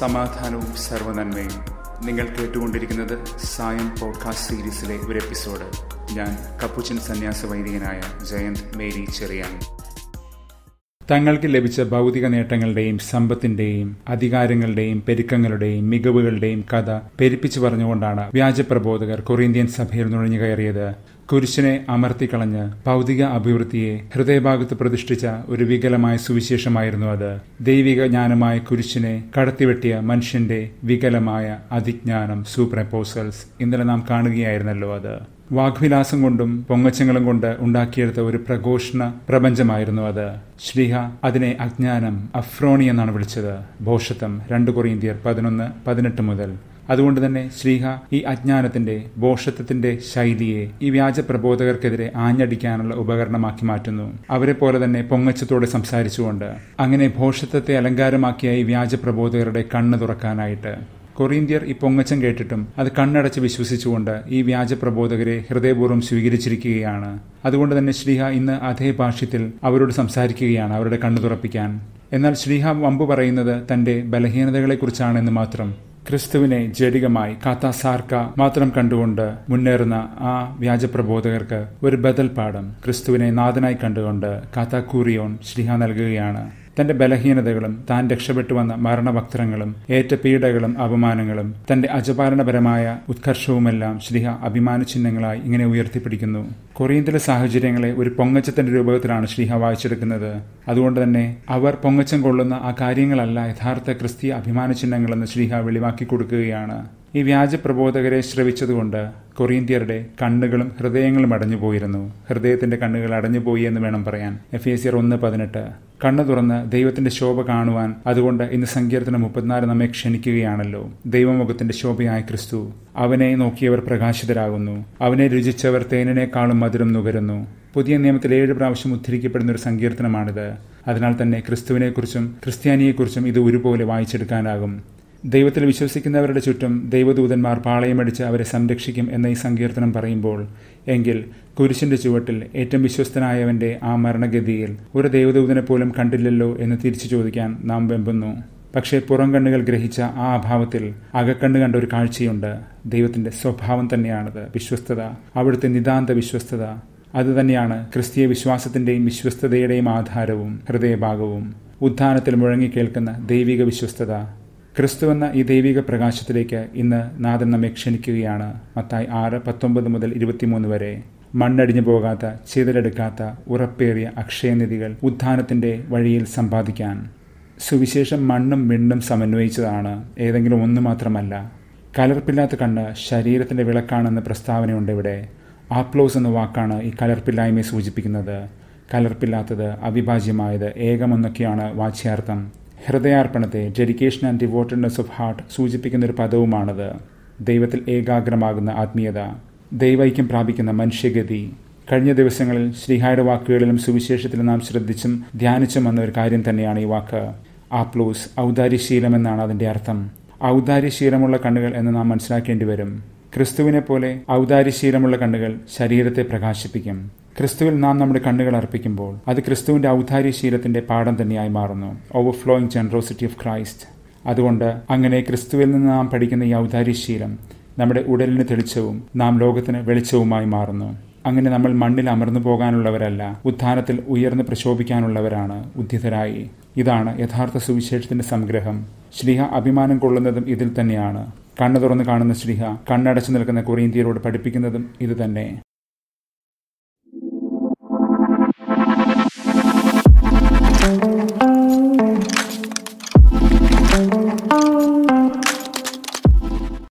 സമാധാനവും സർവനന്മയും നിങ്ങൾ കേട്ടുകൊണ്ടിരിക്കുന്നത് സായം പോഡ്കാസ്റ്റ് സീരീസിലെ ഒരു എപ്പിസോഡ് ഞാൻ കപ്പുച്ചൻ സന്യാസ വൈദികനായ ജയന്ത് മേരി ചെറിയാൻ തങ്ങൾക്ക് ലഭിച്ച ഭൗതിക നേട്ടങ്ങളുടെയും സമ്പത്തിന്റെയും അധികാരങ്ങളുടെയും പെരുക്കങ്ങളുടെയും മികവുകളുടെയും കഥ പെരുപ്പിച്ചു പറഞ്ഞുകൊണ്ടാണ് വ്യാജപ്രബോധകർ കൊറിന്ത്യൻ സഭയിൽ നുഴഞ്ഞു കയറിയത് കുരിശിനെ അമർത്തിക്കളഞ്ഞ് ഭൗതിക അഭിവൃദ്ധിയെ ഹൃദയഭാഗത്ത് പ്രതിഷ്ഠിച്ച ഒരു വികലമായ സുവിശേഷമായിരുന്നു അത് ദൈവിക ജ്ഞാനമായ കുരിശിനെ കടത്തിവെട്ടിയ മനുഷ്യന്റെ വികലമായ അതിജ്ഞാനം സൂപ്രപ്പോസൽസ് ഇന്നലെ നാം കാണുകയായിരുന്നല്ലോ അത് വാഗ്വിലാസം കൊണ്ടും പൊങ്ങച്ചങ്ങളും കൊണ്ട് ഉണ്ടാക്കിയെടുത്ത ഒരു പ്രഘോഷണ പ്രപഞ്ചമായിരുന്നു അത് ശ്രീഹ അതിനെ അജ്ഞാനം അഫ്രോണി എന്നാണ് വിളിച്ചത് ഭോഷത്വം രണ്ട് കൊറിയന്തിയർ പതിനൊന്ന് പതിനെട്ട് മുതൽ അതുകൊണ്ട് തന്നെ ശ്രീഹ ഈ അജ്ഞാനത്തിന്റെ ബോഷത്വത്തിന്റെ ശൈലിയെ ഈ വ്യാജ പ്രബോധകർക്കെതിരെ ആഞ്ഞടിക്കാനുള്ള ഉപകരണമാക്കി മാറ്റുന്നു അവരെ പോലെ തന്നെ പൊങ്ങച്ചത്തോടെ സംസാരിച്ചുകൊണ്ട് അങ്ങനെ ഭോഷത്വത്തെ അലങ്കാരമാക്കിയ ഈ വ്യാജ പ്രബോധകരുടെ കണ്ണ് തുറക്കാനായിട്ട് കൊറിയന്ത്യർ ഈ പൊങ്ങച്ചം കേട്ടിട്ടും അത് കണ്ണടച്ച് വിശ്വസിച്ചുകൊണ്ട് ഈ വ്യാജ പ്രബോധകരെ ഹൃദയപൂർവ്വം സ്വീകരിച്ചിരിക്കുകയാണ് അതുകൊണ്ട് തന്നെ ശ്രീഹ ഇന്ന് അതേ ഭാഷ്യത്തിൽ അവരോട് സംസാരിക്കുകയാണ് അവരുടെ കണ്ണു തുറപ്പിക്കാൻ എന്നാൽ ശ്രീഹ വമ്പ് പറയുന്നത് തന്റെ ബലഹീനതകളെക്കുറിച്ചാണെന്ന് മാത്രം ക്രിസ്തുവിനെ ജഡികമായി കാത്താസാർക്ക മാത്രം കണ്ടുകൊണ്ട് മുന്നേറുന്ന ആ വ്യാജപ്രബോധകർക്ക് ഒരു ബദൽ പാഠം ക്രിസ്തുവിനെ നാഥനായി കണ്ടുകൊണ്ട് കാത്താക്കൂറിയോൺ ശ്രീഹ നൽകുകയാണ് തന്റെ ബലഹീനതകളും താൻ രക്ഷപ്പെട്ടു വന്ന മരണഭക്തരങ്ങളും ഏറ്റ പീഡകളും അപമാനങ്ങളും തന്റെ അജപാലനപരമായ ഉത്കർഷവുമെല്ലാം ശ്രീഹ അഭിമാന ചിഹ്നങ്ങളായി ഇങ്ങനെ ഉയർത്തിപ്പിടിക്കുന്നു കൊറിയന്തിലെ സാഹചര്യങ്ങളെ ഒരു പൊങ്ങച്ചത്തിന്റെ രൂപത്തിലാണ് ശ്രീഹ വായിച്ചെടുക്കുന്നത് അതുകൊണ്ട് തന്നെ അവർ പൊങ്ങച്ചം കൊള്ളുന്ന ആ കാര്യങ്ങളല്ല യഥാർത്ഥ ക്രിസ്തീയ അഭിമാന ചിഹ്നങ്ങളെന്ന് ശ്രീഹ വെളിവാക്കി കൊടുക്കുകയാണ് ഈ വ്യാജ പ്രബോധകരെ ശ്രവിച്ചതുകൊണ്ട് കൊറിയന്ത്യരുടെ കണ്ണുകളും ഹൃദയങ്ങളും അടഞ്ഞുപോയിരുന്നു ഹൃദയത്തിന്റെ കണ്ണുകൾ അടഞ്ഞുപോയി എന്ന് വേണം പറയാൻ എഫ് എ സിയർ ഒന്ന് പതിനെട്ട് കണ്ണു തുറന്ന് ദൈവത്തിന്റെ ശോഭ കാണുവാൻ അതുകൊണ്ട് ഇന്ന് സങ്കീർത്തനം മുപ്പത്തിനാല് നമ്മെ ക്ഷണിക്കുകയാണല്ലോ ദൈവമുഖത്തിന്റെ ശോഭയായ ക്രിസ്തു അവനെ നോക്കിയവർ പ്രകാശിതരാകുന്നു അവനെ രുചിച്ചവർ തേനിനേക്കാളും മധുരം നുകരുന്നു പുതിയ നിയമത്തിൽ ഏഴ് പ്രാവശ്യം ഉദ്ധരിക്കപ്പെടുന്ന ഒരു സങ്കീർത്തനമാണിത് അതിനാൽ തന്നെ ക്രിസ്തുവിനെക്കുറിച്ചും ക്രിസ്ത്യാനിയെക്കുറിച്ചും ഇത് ഒരുപോലെ വായിച്ചെടുക്കാനാകും ദൈവത്തിൽ വിശ്വസിക്കുന്നവരുടെ ചുറ്റും ദൈവദൂതന്മാർ പാളയമടിച്ച് അവരെ സംരക്ഷിക്കും എന്ന ഈ സങ്കീർത്തനം പറയുമ്പോൾ എങ്കിൽ കുരിശിന്റെ ചുവട്ടിൽ ഏറ്റവും വിശ്വസ്തനായവന്റെ ആ മരണഗതിയിൽ ഒരു ദൈവദൂതനെ പോലും കണ്ടില്ലല്ലോ എന്ന് തിരിച്ചു ചോദിക്കാൻ നാം വെമ്പുന്നു പക്ഷേ പുറം കണ്ണുകൾ ഗ്രഹിച്ച ആ അഭാവത്തിൽ അകക്കണ്ണ് കണ്ട ഒരു കാഴ്ചയുണ്ട് ദൈവത്തിന്റെ സ്വഭാവം തന്നെയാണത് വിശ്വസ്തത അവിടുത്തെ നിതാന്ത വിശ്വസ്തത അതുതന്നെയാണ് ക്രിസ്തീയ വിശ്വാസത്തിന്റെയും വിശ്വസ്തതയുടെയും ആധാരവും ഹൃദയഭാഗവും ഉത്ഥാനത്തിൽ മുഴങ്ങിക്കേൾക്കുന്ന ദൈവിക വിശ്വസ്തത ക്രിസ്തുവെന്ന ഈ ദൈവിക പ്രകാശത്തിലേക്ക് ഇന്ന് നാഥൻ നമ്മെ ക്ഷണിക്കുകയാണ് മത്തായി ആറ് പത്തൊമ്പത് മുതൽ ഇരുപത്തിമൂന്ന് വരെ മണ്ണടിഞ്ഞു പോകാത്ത ചിതലെടുക്കാത്ത ഉറപ്പേറിയ അക്ഷയനിധികൾ ഉത്ഥാനത്തിന്റെ വഴിയിൽ സമ്പാദിക്കാൻ സുവിശേഷം മണ്ണും വിണ്ണും സമന്വയിച്ചതാണ് ഏതെങ്കിലും ഒന്ന് മാത്രമല്ല കലർപ്പില്ലാത്ത കണ്ണ് ശരീരത്തിന്റെ വിളക്കാണെന്ന പ്രസ്താവനയുണ്ട് ഇവിടെ ആപ്ലോസ് എന്ന വാക്കാണ് ഈ കലർപ്പില്ലായ്മയെ സൂചിപ്പിക്കുന്നത് കലർപ്പില്ലാത്തത് അവിഭാജ്യമായത് ഏകമെന്നൊക്കെയാണ് വാച്യാർത്ഥം ഹൃദയാർപ്പണത്തെ dedication and devotedness of heart സൂചിപ്പിക്കുന്ന ഒരു പദവുമാണത് ദൈവത്തിൽ ഏകാഗ്രമാകുന്ന ആത്മീയത ദൈവൈക്യം പ്രാപിക്കുന്ന മനുഷ്യഗതി കഴിഞ്ഞ ദിവസങ്ങളിൽ ശ്രീഹായുടെ വാക്കുകളിലും സുവിശേഷത്തിലും നാം ശ്രദ്ധിച്ചും ധ്യാനിച്ചും വന്ന ഒരു കാര്യം തന്നെയാണ് ഈ വാക്ക് ആപ്ലൂസ് ഔദാര്യശീലം എന്നാണ് അതിന്റെ അർത്ഥം ഔദാര്യശീലമുള്ള കണ്ണുകൾ എന്ന് നാം മനസ്സിലാക്കേണ്ടി വരും ക്രിസ്തുവിനെ പോലെ ഔദാര്യശീലമുള്ള കണ്ണുകൾ ശരീരത്തെ പ്രകാശിപ്പിക്കും ക്രിസ്തുവിൽ നാം നമ്മുടെ കണ്ണുകൾ അർപ്പിക്കുമ്പോൾ അത് ക്രിസ്തുവിന്റെ ഔദാര്യശീലത്തിന്റെ പാഠം തന്നെയായി മാറുന്നു ഓവർഫ്ലോയിങ് ജനറോസിറ്റി ഓഫ് ക്രൈസ്റ്റ് അതുകൊണ്ട് അങ്ങനെ ക്രിസ്തുവിൽ നിന്ന് നാം പഠിക്കുന്ന ഈ ഔദാര്യശീലം നമ്മുടെ ഉടലിന് തെളിച്ചവും നാം ലോകത്തിന് വെളിച്ചവുമായി മാറുന്നു അങ്ങനെ നമ്മൾ മണ്ണിൽ അമർന്നു പോകാനുള്ളവരല്ല ഉത്ഥാനത്തിൽ ഉയർന്ന് പ്രശോഭിക്കാനുള്ളവരാണ് ഉദ്ധിതരായി ഇതാണ് യഥാർത്ഥ സുവിശേഷത്തിന്റെ സംഗ്രഹം ശ്രീഹ അഭിമാനം കൊള്ളുന്നതും ഇതിൽ തന്നെയാണ് കണ്ണു തുറന്ന് കാണുന്ന ശ്രീഹ കണ്ണടച്ചു നിൽക്കുന്ന കൊറിയന്ത്യരോട് പഠിപ്പിക്കുന്നതും ഇത് തന്നെ